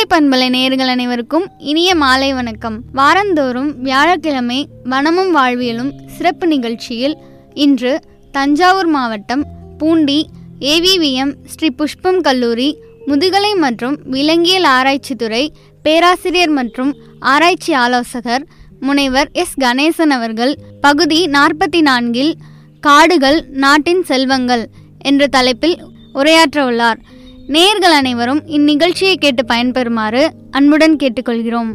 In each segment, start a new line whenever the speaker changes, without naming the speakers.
பண்பலை நேயர்கள் அனைவருக்கும் இனிய மாலை வணக்கம் வாரந்தோறும் வியாழக்கிழமை வனமும் வாழ்வியலும் சிறப்பு நிகழ்ச்சியில் இன்று தஞ்சாவூர் மாவட்டம் பூண்டி ஏவிவிஎம் ஸ்ரீ புஷ்பம் கல்லூரி முதுகலை மற்றும் விலங்கியல் ஆராய்ச்சித்துறை பேராசிரியர் மற்றும் ஆராய்ச்சி ஆலோசகர் முனைவர் எஸ் கணேசன் அவர்கள் பகுதி நாற்பத்தி நான்கில் காடுகள் நாட்டின் செல்வங்கள் என்ற தலைப்பில் உரையாற்ற உள்ளார் நேயர்கள் அனைவரும் இந்நிகழ்ச்சியை கேட்டு பயன்பெறுமாறு அன்புடன் கேட்டுக்கொள்கிறோம்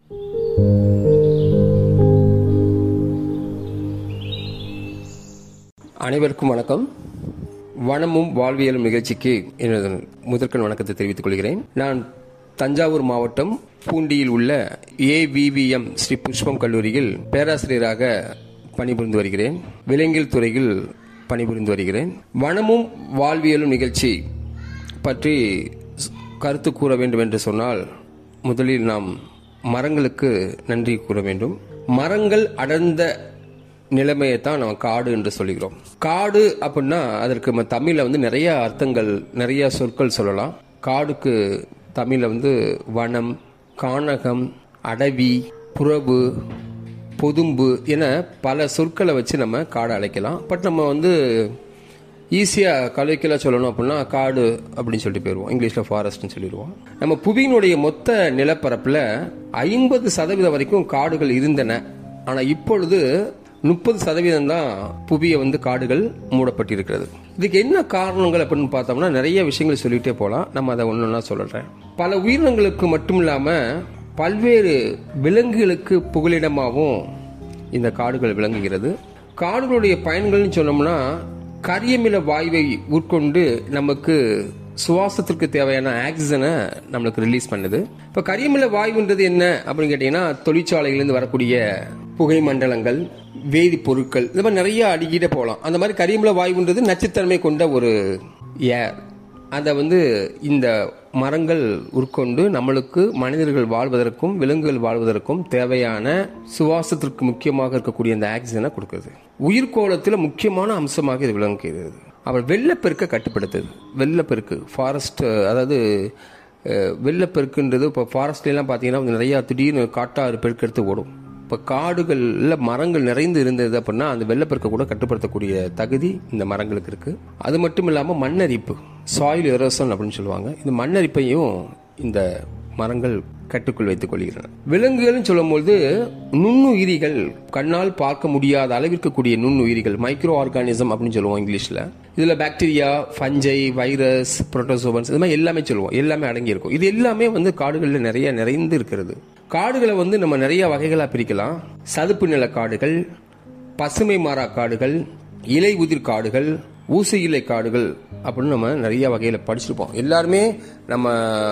அனைவருக்கும் வணக்கம் வனமும் வாழ்வியலும் நிகழ்ச்சிக்கு எனது முதற்கண் வணக்கத்தை தெரிவித்துக் கொள்கிறேன் நான் தஞ்சாவூர் மாவட்டம் பூண்டியில் உள்ள ஏவிவிஎம் ஸ்ரீ புஷ்பம் கல்லூரியில் பேராசிரியராக பணிபுரிந்து வருகிறேன் விலங்கியல் துறையில் பணிபுரிந்து வருகிறேன் வனமும் வாழ்வியலும் நிகழ்ச்சி பற்றி கருத்து கூற வேண்டும் என்று சொன்னால் முதலில் நாம் மரங்களுக்கு நன்றி கூற வேண்டும் மரங்கள் அடர்ந்த நிலைமையை தான் நம்ம காடு என்று சொல்லுகிறோம் காடு அப்படின்னா அதற்கு நம்ம தமிழில் வந்து நிறைய அர்த்தங்கள் நிறைய சொற்கள் சொல்லலாம் காடுக்கு தமிழில் வந்து வனம் கானகம் அடவி புறவு பொதும்பு என பல சொற்களை வச்சு நம்ம காடை அழைக்கலாம் பட் நம்ம வந்து ஈஸியாக கலைக்கெல்லாம் சொல்லணும் அப்படின்னா காடு அப்படின்னு சொல்லிட்டு போயிடுவோம் இங்கிலீஷில் ஃபாரஸ்ட்னு சொல்லிடுவோம் நம்ம புவியினுடைய மொத்த நிலப்பரப்பில் ஐம்பது சதவீதம் வரைக்கும் காடுகள் இருந்தன ஆனால் இப்பொழுது முப்பது சதவீதம் தான் புவியை வந்து காடுகள் மூடப்பட்டிருக்கிறது இதுக்கு என்ன காரணங்கள் அப்படின்னு பார்த்தோம்னா நிறைய விஷயங்கள் சொல்லிட்டே போகலாம் நம்ம அதை ஒன்று ஒன்றா சொல்கிறேன் பல உயிரினங்களுக்கு மட்டும் இல்லாமல் பல்வேறு விலங்குகளுக்கு புகலிடமாகவும் இந்த காடுகள் விளங்குகிறது காடுகளுடைய பயன்கள்னு சொன்னோம்னா கரியமில வாயுவை உட்கொண்டு நமக்கு சுவாசத்திற்கு தேவையான ஆக்சிஜனை நம்மளுக்கு ரிலீஸ் பண்ணுது இப்போ கரியமில வாயுன்றது என்ன அப்படின்னு கேட்டீங்கன்னா தொழிற்சாலைகளிலிருந்து வரக்கூடிய புகை மண்டலங்கள் வேதிப்பொருட்கள் இந்த மாதிரி நிறைய அடிக்கிட்டே போகலாம் அந்த மாதிரி கரியமில வாயுன்றது நச்சுத்தன்மை கொண்ட ஒரு ஏர் அதை வந்து இந்த மரங்கள் உட்கொண்டு நம்மளுக்கு மனிதர்கள் வாழ்வதற்கும் விலங்குகள் வாழ்வதற்கும் தேவையான சுவாசத்திற்கு முக்கியமாக இருக்கக்கூடிய அந்த ஆக்சிஜனை கொடுக்குறது உயிர்கோளத்தில் முக்கியமான அம்சமாக இது விளங்குகிறது அப்புறம் வெள்ளப்பெருக்கை கட்டுப்படுத்துது வெள்ளப்பெருக்கு ஃபாரஸ்ட் அதாவது அஹ், வெள்ளப்பெருக்குன்றது இப்போ ஃபாரஸ்ட்லாம் பார்த்தீங்கன்னா நிறையா திடீர்னு காட்டாறு பெருக்கெடுத்து ஓடும் இப்போ காடுகளில் மரங்கள் நிறைந்து இருந்தது அப்படின்னா அந்த வெள்ளப்பெருக்கை கூட கட்டுப்படுத்தக்கூடிய தகுதி இந்த மரங்களுக்கு இருக்கு அது மட்டும் இல்லாமல் மண்ணரிப்பு சாயில் எரோசன் அப்படின்னு சொல்லுவாங்க இந்த மண்ணரிப்பையும் இந்த மரங்கள் கட்டுக்குள் வைத்துக் கொள்கின்றன விலங்குகள்னு சொல்லும்போது நுண்ணுயிரிகள் கண்ணால் பார்க்க முடியாத அளவிற்கு கூடிய நுண்ணுயிரிகள் மைக்ரோ ஆர்கானிசம் அப்படின்னு சொல்லுவோம் இங்கிலீஷ்ல இதுல பாக்டீரியா ஃபஞ்சை வைரஸ் புரோட்டோசோபன்ஸ் இது மாதிரி எல்லாமே சொல்லுவோம் எல்லாமே அடங்கி இருக்கும் இது எல்லாமே வந்து காடுகளில் நிறைய நிறைந்து இருக்கிறது காடுகளை வந்து நம்ம நிறைய வகைகளா பிரிக்கலாம் சதுப்பு நில காடுகள் பசுமை மாறா காடுகள் இலை உதிர் காடுகள் ஊசி இலை காடுகள் அப்படின்னு நம்ம நிறைய வகையில் படிச்சிருப்போம் எல்லாருமே நம்ம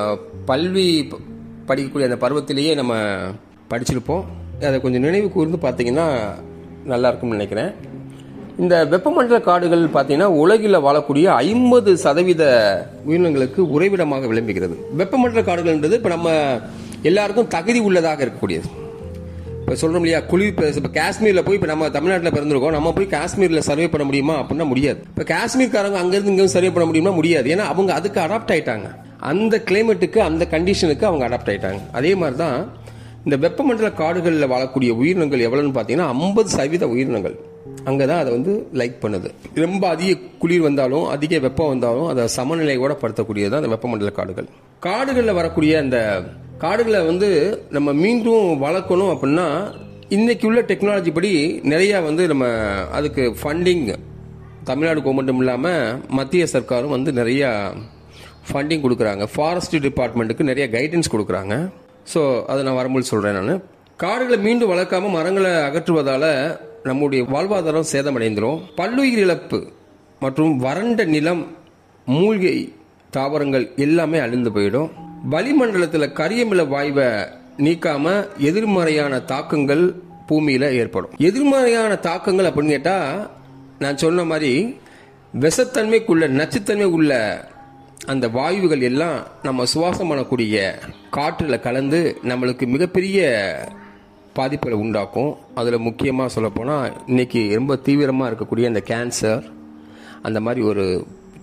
பல்வி ப- படிக்கக்கூடிய அந்த பருவத்திலேயே நம்ம படிச்சிருப்போம் அதை கொஞ்சம் நினைவு கூர்ந்து பார்த்தீங்கன்னா நல்லா இருக்கும்னு நினைக்கிறேன் இந்த வெப்பமண்டல காடுகள் பார்த்தீங்கன்னா உலகில் வாழக்கூடிய ஐம்பது சதவீத உயிரினங்களுக்கு உறைவிடமாக விளம்புகிறது வெப்பமண்டல காடுகள்ன்றது இப்போ நம்ம எல்லாருக்கும் தகுதி உள்ளதாக இருக்கக்கூடியது இப்போ சொல்றோம் இல்லையா குளிர் பிரதேசம் இப்போ காஷ்மீரில் போய் இப்போ நம்ம தமிழ்நாட்டில் பிறந்திருக்கோம் நம்ம போய் காஷ்மீரில் சர்வே பண்ண முடியுமா அப்படின்னா முடியாது இப்போ காஷ்மீர்காரங்க அங்கேருந்து இங்கே சர்வே பண்ண முடியுமா முடியாது ஏன்னா அவங்க அதுக்கு அடாப்ட் ஆயிட்டாங்க அந்த கிளைமேட்டுக்கு அந்த கண்டிஷனுக்கு அவங்க அடாப்ட் ஆயிட்டாங்க அதே மாதிரி தான் இந்த வெப்பமண்டல காடுகளில் வாழக்கூடிய உயிரினங்கள் எவ்வளோன்னு பார்த்தீங்கன்னா ஐம்பது சதவீத உயிரினங்கள் அங்கே தான் அதை வந்து லைக் பண்ணுது ரொம்ப அதிக குளிர் வந்தாலும் அதிக வெப்பம் வந்தாலும் அதை சமநிலையோட படுத்தக்கூடியது தான் அந்த வெப்பமண்டல காடுகள் காடுகளில் வரக்கூடிய அந்த காடுகளை வந்து நம்ம மீண்டும் வளர்க்கணும் அப்படின்னா இன்னைக்கு உள்ள டெக்னாலஜி படி நிறைய வந்து நம்ம அதுக்கு ஃபண்டிங் தமிழ்நாடு கவர்மெண்ட்டும் இல்லாமல் மத்திய சர்க்காரும் வந்து நிறைய ஃபண்டிங் கொடுக்குறாங்க ஃபாரஸ்ட் டிபார்ட்மெண்ட்டுக்கு நிறைய கைடன்ஸ் கொடுக்குறாங்க ஸோ அதை நான் வரும்போது சொல்கிறேன் நான் காடுகளை மீண்டும் வளர்க்காம மரங்களை அகற்றுவதால நம்முடைய வாழ்வாதாரம் சேதமடைந்துரும் பல்லுயிர் இழப்பு மற்றும் வறண்ட நிலம் மூழ்கை தாவரங்கள் எல்லாமே அழிந்து போயிடும் வளிமண்டலத்தில் கரியமில வாயுவை நீக்காம எதிர்மறையான தாக்கங்கள் பூமியில ஏற்படும் எதிர்மறையான தாக்கங்கள் அப்படின்னு கேட்டா நான் சொன்ன மாதிரி விஷத்தன்மைக்குள்ள நச்சுத்தன்மை உள்ள அந்த வாயுகள் எல்லாம் நம்ம சுவாசம் பண்ணக்கூடிய காற்றில் கலந்து நம்மளுக்கு மிகப்பெரிய பாதிப்புகளை உண்டாக்கும் அதில் முக்கியமாக சொல்லப்போனால் இன்னைக்கு ரொம்ப தீவிரமாக இருக்கக்கூடிய அந்த கேன்சர் அந்த மாதிரி ஒரு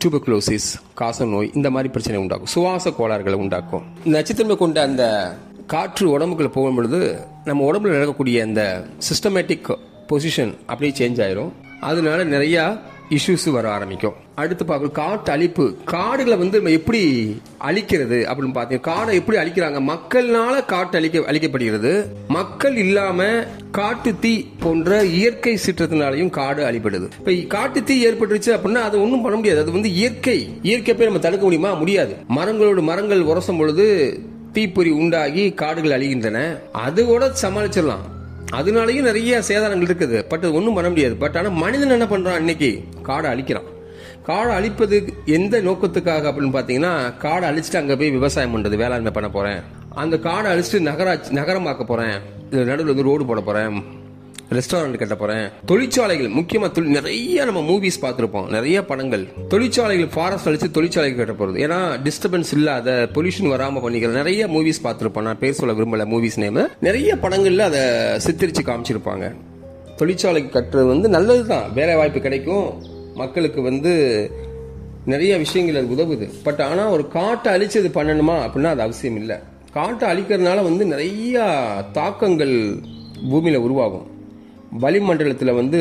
டியூபர்குலோசிஸ் காச நோய் இந்த மாதிரி பிரச்சனை உண்டாக்கும் சுவாச கோளாறுகளை உண்டாக்கும் நச்சுத்தன்மை கொண்ட அந்த காற்று உடம்புக்குள்ள போகும் பொழுது நம்ம உடம்புல நடக்கக்கூடிய அந்த சிஸ்டமேட்டிக் பொசிஷன் அப்படியே சேஞ்ச் ஆயிரும் அதனால நிறைய இஷ்யூஸ் வர ஆரம்பிக்கும் அடுத்து பார்க்கணும் காட்டு அழிப்பு காடுகளை வந்து நம்ம எப்படி அழிக்கிறது அப்படின்னு பார்த்தீங்கன்னா காடை எப்படி அழிக்கிறாங்க மக்கள்னால காட்டு அழிக்க அழிக்கப்படுகிறது மக்கள் இல்லாம காட்டு தீ போன்ற இயற்கை சீற்றத்தினாலையும் காடு அழிப்படுது இப்ப காட்டு தீ ஏற்பட்டுருச்சு அப்படின்னா அது ஒன்றும் பண்ண முடியாது அது வந்து இயற்கை இயற்கை போய் நம்ம தடுக்க முடியுமா முடியாது மரங்களோடு மரங்கள் உரசும் பொழுது தீப்பொறி உண்டாகி காடுகள் அழிகின்றன அது கூட சமாளிச்சிடலாம் அதனாலயும் நிறைய சேதாரங்கள் இருக்குது பட் அது ஒன்றும் பண்ண முடியாது பட் ஆனால் மனிதன் என்ன பண்றான் இன்னைக்கு காடை அழிக்கிறான் காடை அழிப்பது எந்த நோக்கத்துக்காக அப்படின்னு பார்த்தீங்கன்னா காடை அழிச்சிட்டு அங்கே போய் விவசாயம் பண்றது வேளாண்மை பண்ண போறேன் அந்த காடை அழிச்சிட்டு நகராட்சி நகரமாக்க போறேன் இதுல நடுவில் வந்து ரோடு போட போறேன் ரெஸ்டாரண்ட் கட்ட போறேன் தொழிற்சாலைகள் முக்கியமா தொழில் நிறைய நம்ம மூவிஸ் பார்த்திருப்போம் நிறைய படங்கள் தொழிற்சாலைகள் ஃபாரஸ்ட் அழிச்சு தொழிற்சாலைகள் கட்ட போறது ஏன்னா டிஸ்டர்பன்ஸ் இல்லாத பொல்யூஷன் வராம பண்ணிக்கிற நிறைய மூவிஸ் பார்த்திருப்போம் நான் பேர் சொல்ல விரும்பல மூவிஸ் நேம் நிறைய படங்கள்ல அதை சித்தரிச்சு காமிச்சிருப்பாங்க தொழிற்சாலை கட்டுறது வந்து நல்லதுதான் வேலை வாய்ப்பு கிடைக்கும் மக்களுக்கு வந்து நிறைய விஷயங்கள் அது உதவுது பட் ஆனா ஒரு காட்டை அழிச்சு அது பண்ணணுமா அப்படின்னா அது அவசியம் இல்லை காட்டை அழிக்கிறதுனால வந்து நிறைய தாக்கங்கள் பூமியில உருவாகும் வளிமண்டலத்தில் வந்து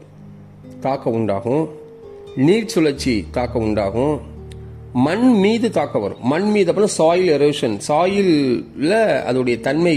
தாக்கம் உண்டாகும் நீர் சுழற்சி தாக்கம் உண்டாகும் மண் மீது தாக்கம் வரும் மண் மீது அப்புறம் சாயில் எரோஷன் சாயிலில் அதோடைய தன்மை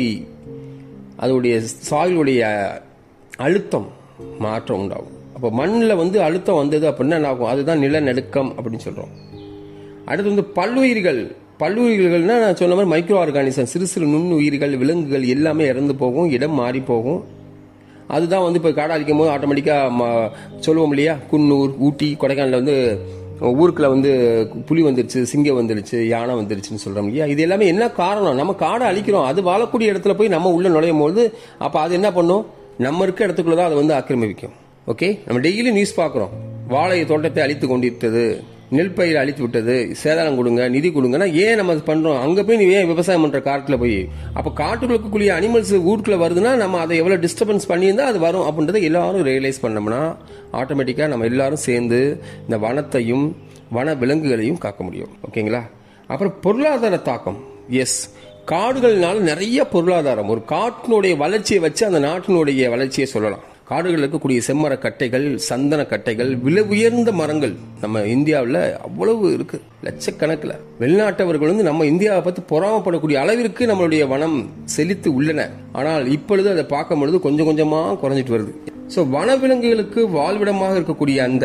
அதோடைய சாயிலுடைய அழுத்தம் மாற்றம் உண்டாகும் அப்போ மண்ணில் வந்து அழுத்தம் வந்தது அப்படின்னா என்ன ஆகும் அதுதான் நிலநடுக்கம் அப்படின்னு சொல்கிறோம் அடுத்து வந்து பல்லுயிர்கள் பல்லுயிர்கள்னா நான் சொன்ன மாதிரி மைக்ரோ ஆர்கானிசம் சிறு சிறு நுண்ணுயிர்கள் விலங்குகள் எல்லாமே இறந்து போகும் இடம் மாறி போகும் அதுதான் வந்து இப்போ காடை அழிக்கும் போது ஆட்டோமேட்டிக்காக சொல்லுவோம் இல்லையா குன்னூர் ஊட்டி கொடைக்கானலில் வந்து ஊருக்குள்ள வந்து புலி வந்துருச்சு சிங்கம் வந்துருச்சு யானை வந்துருச்சுன்னு சொல்றோம் இல்லையா இது எல்லாமே என்ன காரணம் நம்ம காடை அழிக்கிறோம் அது வாழக்கூடிய இடத்துல போய் நம்ம உள்ள நுழையும் போது அப்போ அது என்ன பண்ணும் நம்ம இருக்க இடத்துக்குள்ள தான் அதை வந்து ஆக்கிரமிக்கும் ஓகே நம்ம டெய்லி நியூஸ் பார்க்குறோம் வாழை தோட்டத்தை அழித்து கொண்டிருத்தது நெல் பயிர் அழித்து விட்டது சேதாரம் கொடுங்க நிதி கொடுங்கன்னா ஏன் நம்ம அது பண்றோம் அங்க போய் நீ ஏன் விவசாயம் பண்ற காட்டுல போய் அப்ப காட்டுக்குள்ள இருக்கக்கூடிய அனிமல்ஸ் ஊருக்குள்ள வருதுன்னா நம்ம அதை எவ்வளவு டிஸ்டர்பன்ஸ் பண்ணியிருந்தா அது வரும் அப்படின்றத எல்லாரும் ரியலைஸ் பண்ணோம்னா ஆட்டோமேட்டிக்கா நம்ம எல்லாரும் சேர்ந்து இந்த வனத்தையும் வன விலங்குகளையும் காக்க முடியும் ஓகேங்களா அப்புறம் பொருளாதார தாக்கம் எஸ் காடுகள்னால நிறைய பொருளாதாரம் ஒரு காட்டினுடைய வளர்ச்சியை வச்சு அந்த நாட்டினுடைய வளர்ச்சியை சொல்லலாம் காடுகளில் இருக்கக்கூடிய செம்மர கட்டைகள் சந்தன கட்டைகள் விலை உயர்ந்த மரங்கள் நம்ம இந்தியாவில் அவ்வளவு இருக்கு லட்சக்கணக்கில் வெளிநாட்டவர்கள் வந்து நம்ம இந்தியாவை பற்றி பொறாமப்படக்கூடிய அளவிற்கு நம்மளுடைய வனம் செழித்து உள்ளன ஆனால் இப்பொழுது அதை பார்க்கும் பொழுது கொஞ்சம் கொஞ்சமா குறைஞ்சிட்டு வருது ஸோ வனவிலங்குகளுக்கு வாழ்விடமாக இருக்கக்கூடிய அந்த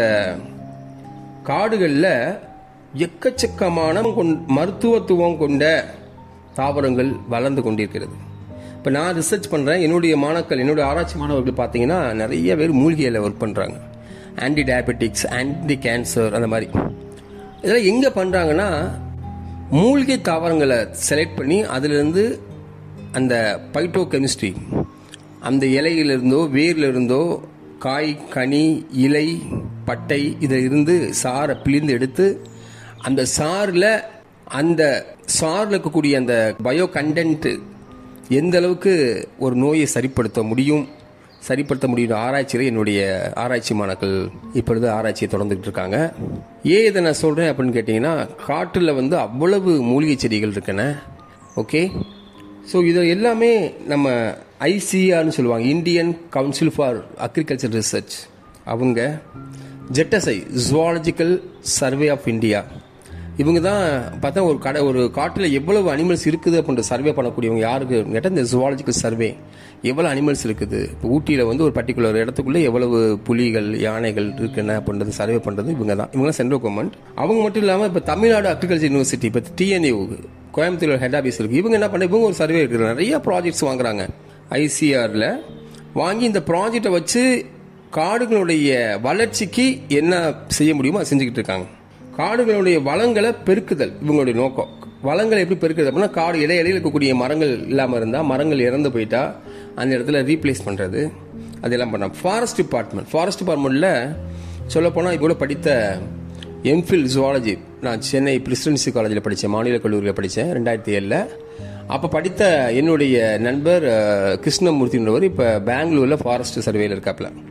காடுகளில் எக்கச்சக்கமான கொண்- மருத்துவத்துவம் கொண்ட தாவரங்கள் வளர்ந்து கொண்டிருக்கிறது இப்போ நான் ரிசர்ச் பண்ணுறேன் என்னுடைய மாணாக்கள் என்னுடைய ஆராய்ச்சி மாணவர்கள் பார்த்தீங்கன்னா நிறைய பேர் மூலிகையில் ஒர்க் பண்ணுறாங்க ஆன்டி டயபெட்டிக்ஸ் ஆன்டி கேன்சர் அந்த மாதிரி இதெல்லாம் எங்கே பண்ணுறாங்கன்னா மூலிகை தாவரங்களை செலக்ட் பண்ணி அதிலிருந்து அந்த பைட்டோ கெமிஸ்ட்ரி அந்த இலையிலிருந்தோ வேர்ல இருந்தோ காய் கனி இலை பட்டை இதில் இருந்து சாரை பிழிந்து எடுத்து அந்த சாறில் அந்த சாறில் இருக்கக்கூடிய அந்த பயோ கண்டென்ட் எந்த அளவுக்கு ஒரு நோயை சரிப்படுத்த முடியும் சரிப்படுத்த முடியும் ஆராய்ச்சியில் என்னுடைய ஆராய்ச்சி மாணாக்கள் இப்பொழுது ஆராய்ச்சியை தொடர்ந்துட்டு இருக்காங்க ஏன் இதை நான் சொல்கிறேன் அப்படின்னு கேட்டிங்கன்னா காட்டில் வந்து அவ்வளவு மூலிகை செடிகள் இருக்கன ஓகே ஸோ இது எல்லாமே நம்ம ஐசிஆர்னு சொல்லுவாங்க Indian council for agriculture research அவங்க ஜெட்டசை ஜுவாலஜிக்கல் சர்வே ஆஃப் இந்தியா இவங்க தான் பார்த்தா ஒரு கடை ஒரு காட்டில் எவ்வளவு அனிமல்ஸ் இருக்குது அப்படின்ற சர்வே பண்ணக்கூடியவங்க யாருக்கு கேட்டால் இந்த ஜுவாலஜிக்கல் சர்வே எவ்வளவு அனிமல்ஸ் இருக்குது இப்போ ஊட்டியில் வந்து ஒரு பர்டிகுலர் இடத்துக்குள்ள எவ்வளவு புலிகள் யானைகள் இருக்குன்னு அப்படின்றது சர்வே பண்ணுறது இவங்க தான் இவங்க சென்ட்ரல் கவர்மெண்ட் அவங்க மட்டும் இல்லாமல் இப்போ தமிழ்நாடு அக்ரிகல்ச்சர் யூனிவர்சிட்டி இப்போ டிஎன்ஏ கோயம்புத்தூர் ஹெட் ஆஃபீஸ் இருக்கு இவங்க என்ன பண்ண இவங்க ஒரு சர்வே இருக்குது நிறைய ப்ராஜெக்ட்ஸ் வாங்குறாங்க ஐசிஆர்ல வாங்கி இந்த ப்ராஜெக்டை வச்சு காடுகளுடைய வளர்ச்சிக்கு என்ன செய்ய முடியுமோ அதை செஞ்சுக்கிட்டு இருக்காங்க காடுகளுடைய வளங்களை பெருக்குதல் இவங்களுடைய நோக்கம் வளங்களை எப்படி பெருக்குது அப்படின்னா காடு இடையில இடையில இருக்கக்கூடிய மரங்கள் இல்லாமல் இருந்தால் மரங்கள் இறந்து போயிட்டா அந்த இடத்துல ரீப்ளேஸ் பண்ணுறது அதெல்லாம் பண்ண ஃபாரஸ்ட் டிபார்ட்மெண்ட் ஃபாரஸ்ட் டிபார்ட்மெண்ட்டில் சொல்லப்போனால் இப்போ கூட படித்த எம்ஃபில் ஜுவாலஜி நான் சென்னை பிரசிடென்சி காலேஜில் படித்தேன் மாநில கல்லூரியில் படித்தேன் ரெண்டாயிரத்தி ஏழில் அப்போ படித்த என்னுடைய நண்பர் அஹ், கிருஷ்ணமூர்த்தின்றவர் இப்போ பெங்களூரில் ஃபாரஸ்ட் சர்வேல இருக்காப்புல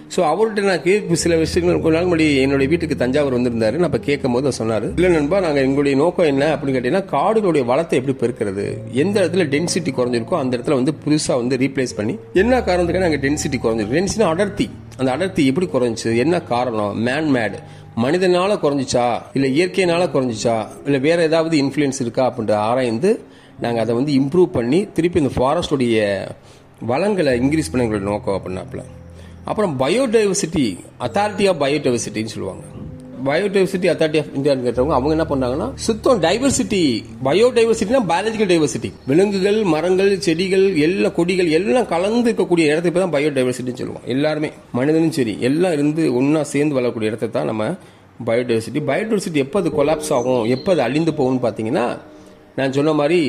ஸோ அவர்கிட்ட நான் கேட்பு சில விஷயங்கள் கொஞ்ச நாள் முன்னாடி என்னுடைய வீட்டுக்கு தஞ்சாவூர் வந்திருந்தாரு நான் அப்போ கேட்கும் போது அவர் சொன்னார் இல்லை நண்பா நாங்கள் எங்களுடைய நோக்கம் என்ன அப்படின்னு கேட்டீங்கன்னா காடுகளுடைய வளத்தை எப்படி பெருக்கிறது எந்த இடத்துல டென்சிட்டி குறைஞ்சிருக்கோ அந்த இடத்துல வந்து புதுசாக வந்து ரீப்ளேஸ் பண்ணி என்ன காரணத்துக்கு நாங்கள் டென்சிட்டி குறைஞ்சிருக்கு டென்சிட்டி அடர்த்தி அந்த அடர்த்தி எப்படி குறைஞ்சிச்சு என்ன காரணம் மேன் மேட் மனிதனால குறைஞ்சிச்சா இல்லை இயற்கையினால குறைஞ்சிச்சா இல்லை வேற ஏதாவது இன்ஃப்ளூயன்ஸ் இருக்கா அப்படின்ற ஆராய்ந்து நாங்கள் அதை வந்து இம்ப்ரூவ் பண்ணி திருப்பி இந்த ஃபாரஸ்டுடைய வளங்களை இன்க்ரீஸ் பண்ண எங்களுடைய நோக்கம் அப்படின்னாப்புல அப்புறம் பயோடைவர்சிட்டி அத்தாரிட்டி ஆஃப் பயோடைவர்சிட்டின்னு சொல்லுவாங்க பயோடைவர்சிட்டி அத்தாரிட்டி ஆஃப் இந்தியான்னு கேட்டவங்க அவங்க என்ன பண்ணாங்கன்னா சுத்தம் டைவர்சிட்டி பயோடைவர்சிட்டினா பயாலஜிக்கல் டைவர்சிட்டி விலங்குகள் மரங்கள் செடிகள் எல்லா கொடிகள் எல்லாம் கலந்து இருக்கக்கூடிய இடத்துக்கு தான் பயோடைவர்சிட்டின்னு சொல்லுவோம் எல்லாருமே மனிதனும் சரி எல்லாம் இருந்து ஒன்றா சேர்ந்து வளரக்கூடிய இடத்தை தான் நம்ம பயோடைவர்சிட்டி பயோடைவர்சிட்டி எப்போ அது கொலாப்ஸ் ஆகும் எப்போ அது அழிந்து போகும்னு பார்த்தீங்கன்னா நான் சொன்ன மாதிரி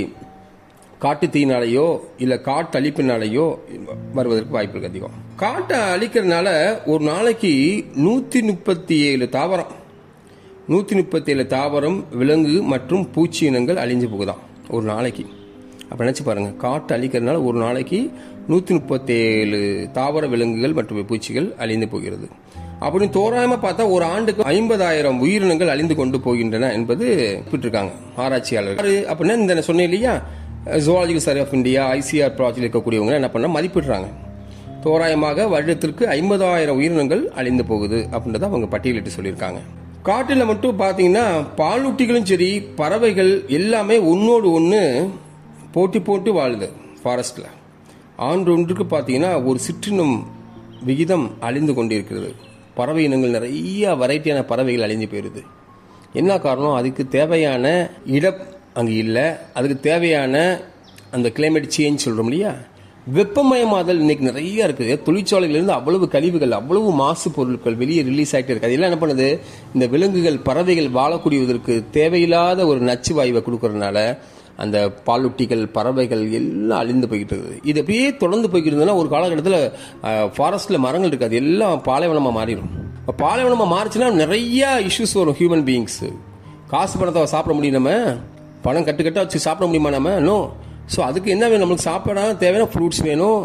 காட்டு தீனாலேயோ இல்லை காட்டு அழிப்பினாலேயோ வருவதற்கு வாய்ப்பு இருக்கு அதிகம் காட்டை அழிக்கிறதுனால ஒரு நாளைக்கு நூற்றி முப்பத்தி ஏழு தாவரம் நூற்றி முப்பத்தி ஏழு தாவரம் விலங்கு மற்றும் பூச்சி இனங்கள் அழிஞ்சு போகுதாம் ஒரு நாளைக்கு அப்போ நினச்சி பாருங்கள் காட்டு அழிக்கிறதுனால ஒரு நாளைக்கு நூற்றி முப்பத்தேழு தாவர விலங்குகள் மற்றும் பூச்சிகள் அழிந்து போகிறது அப்படின்னு தோராயமாக பார்த்தா ஒரு ஆண்டுக்கு ஐம்பதாயிரம் உயிரினங்கள் அழிந்து கொண்டு போகின்றன என்பது குறிப்பிட்டிருக்காங்க ஆராய்ச்சியாளர்கள் அப்படின்னா இந்த நான் சொன்னேன் இல்லையா zoological survey of India ICR project இருக்கக்கூடியவங்க என்ன பண்ண மதிப்பிடுறாங்க தோராயமாக வருடத்திற்கு ஐம்பதாயிரம் உயிரினங்கள் அழிந்து போகுது அப்படின்றத அவங்க பட்டியலிட்டு சொல்லியிருக்காங்க காட்டில் மட்டும் பார்த்தீங்கன்னா பாலூட்டிகளும் சரி பறவைகள் எல்லாமே ஒன்னோடு ஒன்று போட்டி போட்டு வாழுது ஃபாரஸ்டில் ஆண்டு ஒன்றுக்கு பார்த்தீங்கன்னா ஒரு சிற்றினம் விகிதம் அழிந்து கொண்டிருக்கிறது பறவை இனங்கள் நிறைய வெரைட்டியான பறவைகள் அழிஞ்சு போயிருது என்ன காரணம் அதுக்கு தேவையான இடம் அங்கே இல்லை அதுக்கு தேவையான அந்த கிளைமேட் சேஞ்ச் சொல்கிறோம் இல்லையா வெப்பமயமாதல் இன்னைக்கு நிறைய இருக்குது தொழிற்சாலைகளிலிருந்து அவ்வளவு கழிவுகள் அவ்வளவு மாசு பொருட்கள் வெளியே ரிலீஸ் ஆகிட்டு இருக்கு அதெல்லாம் என்ன பண்ணுது இந்த விலங்குகள் பறவைகள் வாழக்கூடியதற்கு தேவையில்லாத ஒரு நச்சு வாயுவை கொடுக்கறதுனால அந்த பாலூட்டிகள் பறவைகள் எல்லாம் அழிந்து போய்கிட்டு இருக்குது இது அப்படியே தொடர்ந்து போய்கிட்டு இருந்ததுன்னா ஒரு காலகட்டத்தில் ஃபாரஸ்ட்டில் மரங்கள் இருக்காது எல்லாம் பாலைவனமாக மாறிடும் இப்போ பாலைவனமாக மாறிச்சுன்னா நிறைய இஷ்யூஸ் வரும் ஹியூமன் பீயிங்ஸ் காசு பணத்தை சாப்பிட முடியும் நம்ம பணம் கட்டு கட்டா வச்சு சாப்பிட முடியுமா நம்ம நோ ஸோ அதுக்கு என்ன வேணும் நம்மளுக்கு சாப்பிட தேவையான ஃப்ரூட்ஸ் வேணும்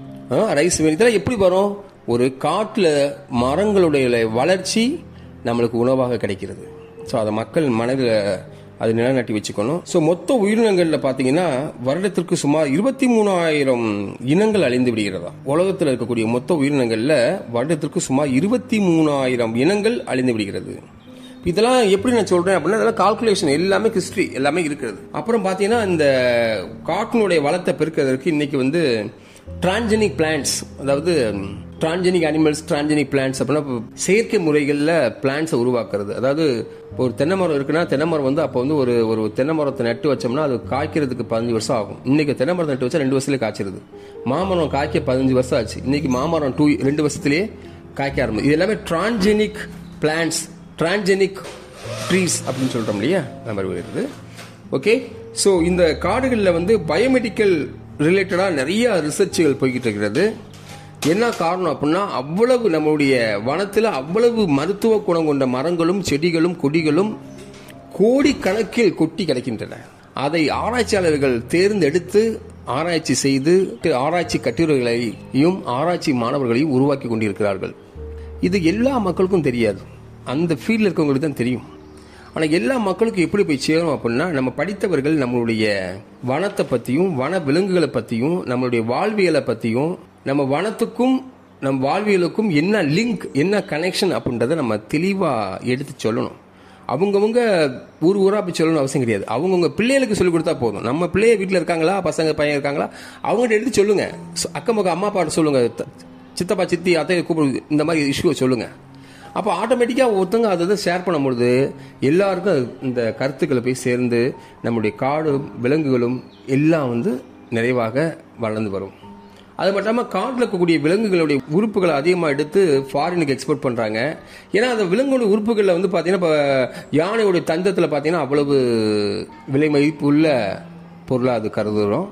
ரைஸ் வேணும் இதெல்லாம் எப்படி வரும் ஒரு காட்டில் மரங்களுடைய வளர்ச்சி நம்மளுக்கு உணவாக கிடைக்கிறது ஸோ அதை மக்கள் மனதில் அது நிலைநாட்டி வச்சுக்கணும் ஸோ மொத்த உயிரினங்களில் பார்த்தீங்கன்னா வருடத்திற்கு சுமார் இருபத்தி மூணாயிரம் இனங்கள் அழிந்து விடுகிறதா உலகத்தில் இருக்கக்கூடிய மொத்த உயிரினங்களில் வருடத்திற்கு சுமார் இருபத்தி மூணாயிரம் இனங்கள் அழிந்து விடுகிறது இதெல்லாம் எப்படி நான் சொல்றேன் அப்படின்னா இதெல்லாம் கால்குலேஷன் எல்லாமே ஹிஸ்டரி எல்லாமே இருக்கிறது அப்புறம் பார்த்தீங்கன்னா இந்த காட்டினுடைய வளத்தை பெருக்கிறதுக்கு இன்னைக்கு வந்து டிரான்ஜெனிக் பிளான்ட்ஸ் அதாவது டிரான்ஜெனிக் அனிமல்ஸ் டிரான்ஜெனிக் பிளான்ட்ஸ் அப்படின்னா இப்போ செயற்கை முறைகளில் பிளான்ட்ஸை உருவாக்குறது அதாவது இப்போ ஒரு தென்னை மரம் இருக்குன்னா தென்னை மரம் வந்து அப்போ வந்து ஒரு ஒரு தென்னை மரத்தை நட்டு வச்சோம்னா அது காய்க்கிறதுக்கு பதினஞ்சு வருஷம் ஆகும் இன்னைக்கு தென்னை மரத்தை நட்டு வச்சா ரெண்டு வருஷத்துலேயே காய்ச்சிருது மாமரம் காய்க்க பதினஞ்சு வருஷம் ஆச்சு இன்னைக்கு மாமரம் டூ ரெண்டு வருஷத்துலேயே காய்க்க ஆரம்பிச்சு இது எல்லாமே டிரான்ஜெனிக் பிளான்ட்ஸ் டிரான்ஜெனிக் ட்ரீஸ் அப்படின்னு சொல்கிறோம் இல்லையா அந்த மாதிரி வருது ஓகே ஸோ இந்த காடுகளில் வந்து பயோமெடிக்கல் ரிலேட்டடாக நிறைய ரிசர்ச்சுகள் போய்கிட்டு இருக்கிறது என்ன காரணம் அப்படின்னா அவ்வளவு நம்மளுடைய வனத்தில் அவ்வளவு மருத்துவ குணம் கொண்ட மரங்களும் செடிகளும் கொடிகளும் கோடிக்கணக்கில் கொட்டி கிடக்கின்றன அதை ஆராய்ச்சியாளர்கள் தேர்ந்தெடுத்து ஆராய்ச்சி செய்து ஆராய்ச்சி கட்டுரைகளையும் ஆராய்ச்சி மாணவர்களையும் உருவாக்கி கொண்டிருக்கிறார்கள் இது எல்லா மக்களுக்கும் தெரியாது அந்த ஃபீல்டில் இருக்கவங்களுக்கு தான் தெரியும் ஆனால் எல்லா மக்களுக்கும் எப்படி போய் சேரும் அப்படின்னா நம்ம படித்தவர்கள் நம்மளுடைய வனத்தை பற்றியும் வன விலங்குகளை பற்றியும் நம்மளுடைய வாழ்வியலை பற்றியும் நம்ம வனத்துக்கும் நம் வாழ்வியலுக்கும் என்ன லிங்க் என்ன கனெக்ஷன் அப்படின்றத நம்ம தெளிவாக எடுத்து சொல்லணும் அவங்கவுங்க ஊர் ஊரா போய் சொல்லணும் அவசியம் கிடையாது அவங்கவுங்க பிள்ளைகளுக்கு சொல்லிக் கொடுத்தா போதும் நம்ம பிள்ளைய வீட்டில் இருக்காங்களா பசங்க பையன் இருக்காங்களா அவங்கள்ட்ட எடுத்து சொல்லுங்க அக்கம் பக்கம் அம்மா அப்பாட்ட சொல்லுங்க சித்தப்பா சித்தி அத்தை கூப்பிடு இந்த மாதிரி இஷ்யூவை சொல்லுங்க அப்போ ஆட்டோமேட்டிக்காக ஒருத்தங்க அதை ஷேர் பண்ணும்பொழுது எல்லாருக்கும் அது இந்த கருத்துக்களை போய் சேர்ந்து நம்முடைய காடும் விலங்குகளும் எல்லாம் வந்து நிறைவாக வளர்ந்து வரும் அது மட்டும் இல்லாமல் காட்டில் இருக்கக்கூடிய விலங்குகளுடைய உறுப்புகளை அதிகமாக எடுத்து ஃபாரினுக்கு எக்ஸ்போர்ட் பண்ணுறாங்க ஏன்னா அந்த விலங்குடைய உறுப்புகளில் வந்து பார்த்தீங்கன்னா இப்போ யானையுடைய தந்தத்தில் பார்த்தீங்கன்னா அவ்வளவு விலை மதிப்பு உள்ள பொருளாக அது கருதுகிறோம்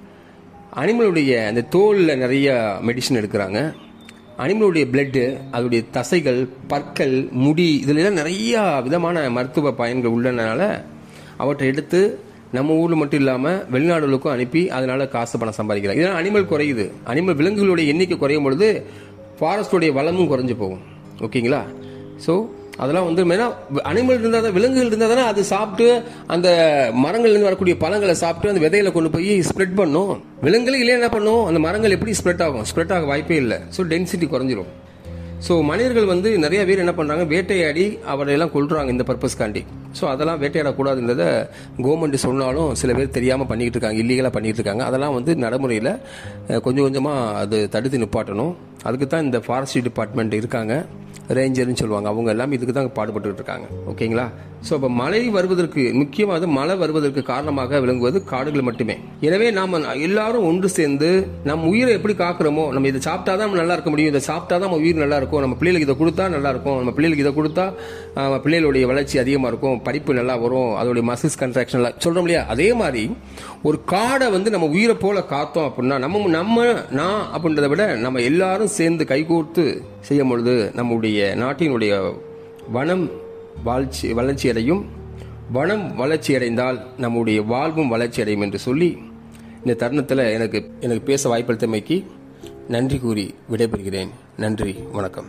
அனிமலுடைய அந்த தோலில் நிறைய மெடிசன் எடுக்கிறாங்க அனிமலுடைய பிளட்டு அதோடைய தசைகள் பற்கள் முடி இதுலலாம் நிறைய விதமான மருத்துவ பயன்கள் உள்ளனால அவற்றை எடுத்து நம்ம ஊரில் மட்டும் இல்லாமல் வெளிநாடுகளுக்கும் அனுப்பி அதனால காசு பணம் சம்பாதிக்கிறாங்க இதனால் அனிமல் குறையுது அனிமல் விலங்குகளுடைய எண்ணிக்கை குறையும் பொழுது ஃபாரஸ்டோடைய வளமும் குறைஞ்சு போகும் ஓகேங்களா ஸோ அதெல்லாம் வந்து மெயினாக அனிமல் இருந்தால் தான் விலங்குகள் இருந்தால் தானே அது சாப்பிட்டு அந்த மரங்கள்லேருந்து வரக்கூடிய பழங்களை சாப்பிட்டு அந்த விதையில கொண்டு போய் ஸ்ப்ரெட் பண்ணும் விலங்குகள் இல்லை என்ன பண்ணும் அந்த மரங்கள் எப்படி ஸ்ப்ரெட் ஆகும் ஸ்ப்ரெட் ஆக வாய்ப்பே இல்லை ஸோ டென்சிட்டி குறைஞ்சிரும் ஸோ மனிதர்கள் வந்து நிறைய பேர் என்ன பண்ணுறாங்க வேட்டையாடி அவரையெல்லாம் கொள்றாங்க இந்த பர்பஸ்க்காண்டி ஸோ அதெல்லாம் வேட்டையாடக்கூடாதுன்றத கவர்மெண்ட் சொன்னாலும் சில பேர் தெரியாமல் பண்ணிக்கிட்டு இருக்காங்க இல்லீகலாக பண்ணிட்டு இருக்காங்க அதெல்லாம் வந்து நடைமுறையில் அஹ், கொஞ்சம் கொஞ்சமாக அது தடுத்து நிப்பாட்டணும் அதுக்கு தான் இந்த ஃபாரஸ்ட் டிபார்ட்மெண்ட் இருக்காங்க ரேஞ்சர்னு சொல்லுவாங்க அவங்க எல்லாமே இதுக்கு தான் பாடுபட்டு இருக்காங்க ஓகேங்களா ஸோ அப்போ மழை வருவதற்கு முக்கியமாக வந்து மழை வருவதற்கு காரணமாக விளங்குவது காடுகள் மட்டுமே எனவே நாம எல்லாரும் ஒன்று சேர்ந்து நம் உயிரை எப்படி காக்குறோமோ நம்ம இதை சாப்பிட்டா தான் நம்ம நல்லா இருக்க முடியும் இதை சாப்பிட்டா தான் நம்ம உயிர் நல்லா இருக்கும் நம்ம பிள்ளைகளுக்கு இதை கொடுத்தா நல்லா இருக்கும் நம்ம பிள்ளைகளுக்கு இதை கொடுத்தா ஆஹ், பிள்ளைகளுடைய வளர்ச்சி அதிகமாக இருக்கும் படிப்பு நல்லா வரும் அதோடைய மசில்ஸ் கன்ட்ராக்ஷன் எல்லாம் சொல்றோம் இல்லையா அதே மாதிரி ஒரு காடை வந்து நம்ம உயிரை போல காத்தோம் அப்படின்னா நம்ம நம்ம நான் அப்படின்றத விட நம்ம எல்லாரும் சேர்ந்து கைகோர்த்து செய்யும் பொழுது நம்முடைய நாட்டினுடைய வனம் வாழ்ச்சி வளர்ச்சி அடையும் வனம் வளர்ச்சி அடைந்தால் நம்முடைய வாழ்வும் வளர்ச்சி அடையும் என்று சொல்லி இந்த தருணத்தில் எனக்கு எனக்கு பேச வாய்ப்பளித்தமைக்கு நன்றி கூறி விடைபெறுகிறேன் நன்றி வணக்கம்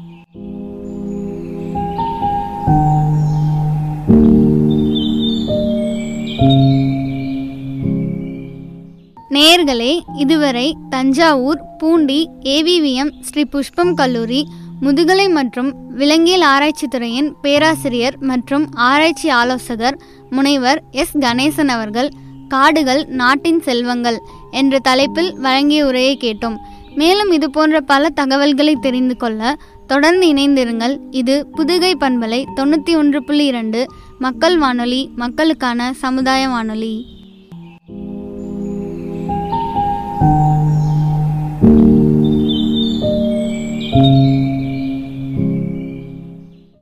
நேயர்களே இதுவரை தஞ்சாவூர் பூண்டி ஏவிவிஎம் ஸ்ரீ புஷ்பம் கல்லூரி முதுகலை மற்றும் விலங்கியல் ஆராய்ச்சித் துறையின் பேராசிரியர் மற்றும் ஆராய்ச்சி ஆலோசகர் முனைவர் எஸ் கணேசன் அவர்கள் காடுகள் நாட்டின் செல்வங்கள் என்ற தலைப்பில் வழங்கிய உரையை கேட்டோம் மேலும் இது போன்ற பல தகவல்களை தெரிந்து கொள்ள தொடர்ந்து இணைந்திருங்கள் இது புதுகை பண்பலை தொண்ணூற்றி ஒன்று புள்ளி இரண்டு மக்கள் வானொலி மக்களுக்கான சமுதாய வானொலி